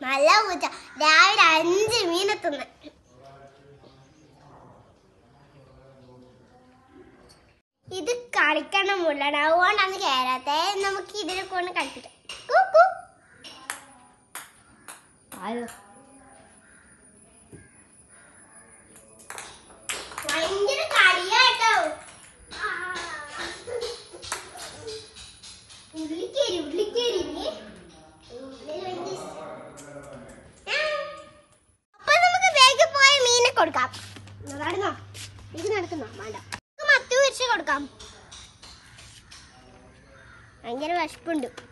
നല്ല പൂച്ച രാവിലെ അഞ്ച് മീനെത്തുന്ന ഇത് കളിക്കണ മുള്ളാണ് അതുകൊണ്ടാണ് കയറാത്തെ നമുക്ക് ഇതിനെ കൊണ്ട് കളിപ്പിക്കാം കൂ, കൂ. ഭയങ്കര കളിയാട്ടോ ഉള്ളിക്കേരി ഉള്ളിക്കേരി നീ. ഉള്ളിൽ ഭയങ്കര ഇഷ്ടം. ആ. അപ്പൊ നമുക്ക് വേഗം പോയ മീനെ കൊടുക്കാം നടന്നോ ഇത് നടക്കുന്നോ വേണ്ട നമുക്ക് മത്തി വെച്ച് കൊടുക്കാം ഭയങ്കര വിശപ്പുണ്ട്